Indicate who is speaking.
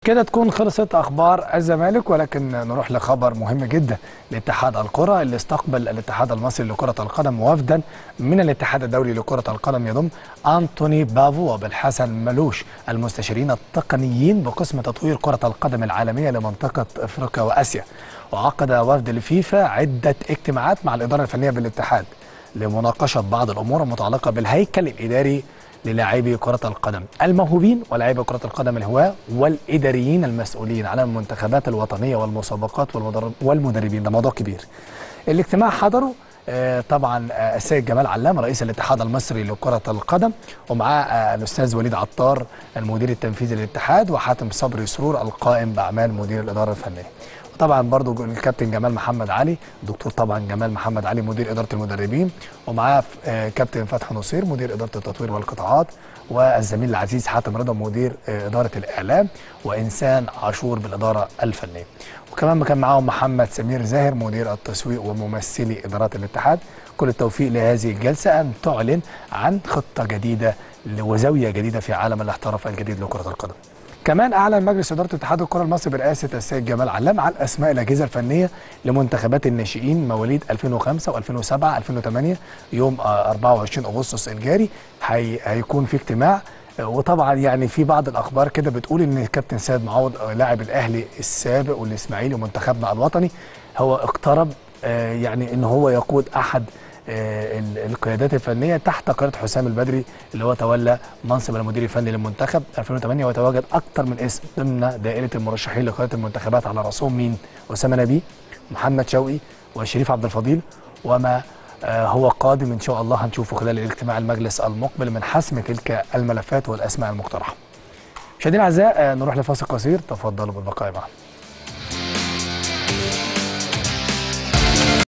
Speaker 1: كده تكون خلصت اخبار الزمالك ولكن نروح لخبر مهم جدا لاتحاد الكره اللي استقبل الاتحاد المصري لكره القدم وفدا من الاتحاد الدولي لكره القدم يضم انتوني بافو وبالحسن ملوش المستشارين التقنيين بقسم تطوير كره القدم العالميه لمنطقه افريقيا واسيا وعقد وفد الفيفا عده اجتماعات مع الاداره الفنيه بالاتحاد لمناقشه بعض الامور المتعلقه بالهيكل الاداري للاعبي كرة القدم الموهوبين ولاعبي كرة القدم الهواة والإداريين المسؤولين على المنتخبات الوطنية والمسابقات والمدربين ده موضوع كبير الاجتماع حضروا آه طبعا آه السيد جمال علام رئيس الاتحاد المصري لكرة القدم ومعاه آه الأستاذ وليد عطار المدير التنفيذي للاتحاد وحاتم صبري سرور القائم بأعمال مدير الإدارة الفنية طبعا برضو الكابتن جمال محمد علي دكتور طبعا جمال محمد علي مدير اداره المدربين ومعاه كابتن فتحي نصير مدير اداره التطوير والقطاعات والزميل العزيز حاتم رضا مدير اداره الاعلام وانسان عاشور بالاداره الفنيه وكمان كان معاهم محمد سمير زاهر مدير التسويق وممثلي ادارات الاتحاد كل التوفيق لهذه الجلسه ان تعلن عن خطه جديده وزاويه جديده في عالم الاحتراف الجديد لكره القدم كمان اعلن مجلس اداره اتحاد الكره المصري برئاسه السيد جمال علام عن اسماء الاجهزه الفنيه لمنتخبات الناشئين مواليد 2005 و2007 2008 يوم 24 اغسطس الجاري هي هيكون في اجتماع وطبعا يعني في بعض الاخبار كده بتقول ان الكابتن سيد معوض لاعب الاهلي السابق والاسماعيلي ومنتخبنا الوطني هو اقترب يعني ان هو يقود احد القيادات الفنيه تحت قياده حسام البدري اللي هو تولى منصب المدير الفني للمنتخب 2008 وتواجد اكثر من اسم ضمن دائره المرشحين لقياده المنتخبات على راسهم مين؟ اسامه نبيه محمد شوقي وشريف عبد الفضيل وما هو قادم ان شاء الله هنشوفه خلال الاجتماع المجلس المقبل من حسم تلك الملفات والاسماء المقترحه. مشاهدينا الاعزاء نروح لفاصل قصير تفضلوا بالبقاء معنا.